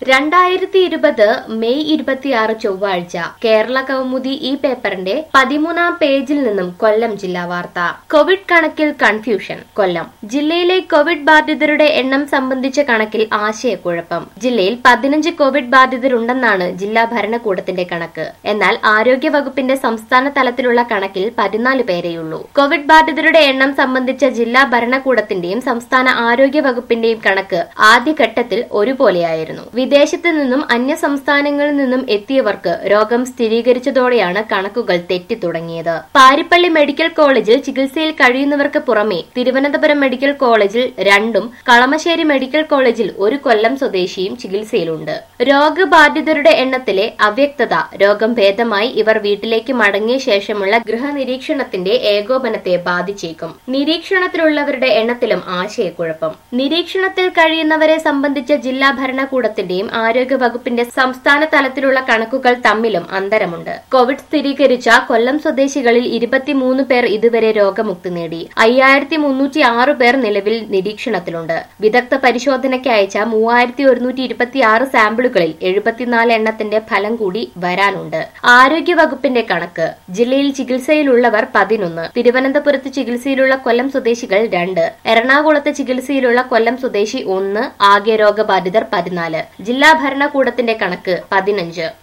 രണ്ടായിരത്തി ഇരുപത് മെയ് ഇരുപത്തിയാറ് ചൊവ്വാഴ്ച കേരള കൗമുദി ഈ പേപ്പറിന്റെ പതിമൂന്നാം പേജിൽ നിന്നും കൊല്ലം ജില്ലാ വാർത്ത കോവിഡ് കണക്കിൽ കൺഫ്യൂഷൻ കൊല്ലം ജില്ലയിലെ കോവിഡ് ബാധിതരുടെ എണ്ണം സംബന്ധിച്ച കണക്കിൽ ആശയക്കുഴപ്പം ജില്ലയിൽ പതിനഞ്ച് കോവിഡ് ബാധിതരുണ്ടെന്നാണ് ജില്ലാ ഭരണകൂടത്തിന്റെ കണക്ക് എന്നാൽ ആരോഗ്യ വകുപ്പിന്റെ സംസ്ഥാന തലത്തിലുള്ള കണക്കിൽ പതിനാല് പേരെയുള്ളൂ കോവിഡ് ബാധിതരുടെ എണ്ണം സംബന്ധിച്ച ജില്ലാ ഭരണകൂടത്തിന്റെയും സംസ്ഥാന ആരോഗ്യ വകുപ്പിന്റെയും കണക്ക് ആദ്യഘട്ടത്തിൽ ഒരുപോലെയായിരുന്നു വിദേശത്ത് നിന്നും അന്യ സംസ്ഥാനങ്ങളിൽ നിന്നും എത്തിയവർക്ക് രോഗം സ്ഥിരീകരിച്ചതോടെയാണ് കണക്കുകൾ തെറ്റി തുടങ്ങിയത് പാരിപ്പള്ളി മെഡിക്കൽ കോളേജിൽ ചികിത്സയിൽ കഴിയുന്നവർക്ക് പുറമെ തിരുവനന്തപുരം മെഡിക്കൽ കോളേജിൽ രണ്ടും കളമശ്ശേരി മെഡിക്കൽ കോളേജിൽ ഒരു കൊല്ലം സ്വദേശിയും ചികിത്സയിലുണ്ട് രോഗബാധിതരുടെ എണ്ണത്തിലെ അവ്യക്തത രോഗം ഭേദമായി ഇവർ വീട്ടിലേക്ക് മടങ്ങിയ ശേഷമുള്ള ഗൃഹനിരീക്ഷണത്തിന്റെ ഏകോപനത്തെ ബാധിച്ചേക്കും നിരീക്ഷണത്തിലുള്ളവരുടെ എണ്ണത്തിലും ആശയക്കുഴപ്പം നിരീക്ഷണത്തിൽ കഴിയുന്നവരെ സംബന്ധിച്ച ജില്ലാ ഭരണകൂടത്തിന്റെയും ആരോഗ്യ വകുപ്പിന്റെ സംസ്ഥാന തലത്തിലുള്ള കണക്കുകൾ തമ്മിലും അന്തരമുണ്ട് കോവിഡ് സ്ഥിരീകരിച്ച കൊല്ലം സ്വദേശികളിൽ ഇരുപത്തിമൂന്ന് പേർ ഇതുവരെ രോഗമുക്തി നേടി അയ്യായിരത്തി മുന്നൂറ്റി ആറ് പേർ നിലവിൽ നിരീക്ഷണത്തിലുണ്ട് വിദഗ്ധ പരിശോധനയ്ക്ക് അയച്ച മൂവായിരത്തി ഒരുന്നൂറ്റി ഇരുപത്തിയാറ് സാമ്പിളുകളിൽ എഴുപത്തിനാല് എണ്ണത്തിന്റെ ഫലം കൂടി വരാനുണ്ട് ആരോഗ്യ വകുപ്പിന്റെ കണക്ക് ജില്ലയിൽ ചികിത്സയിലുള്ളവർ പതിനൊന്ന് തിരുവനന്തപുരത്ത് ചികിത്സയിലുള്ള കൊല്ലം സ്വദേശികൾ രണ്ട് എറണാകുളത്ത് ചികിത്സയിലുള്ള കൊല്ലം സ്വദേശി ഒന്ന് ആകെ രോഗബാധിതർ പതിനാല് ജില്ലാ ഭരണകൂടത്തിന്റെ കണക്ക് പതിനഞ്ച്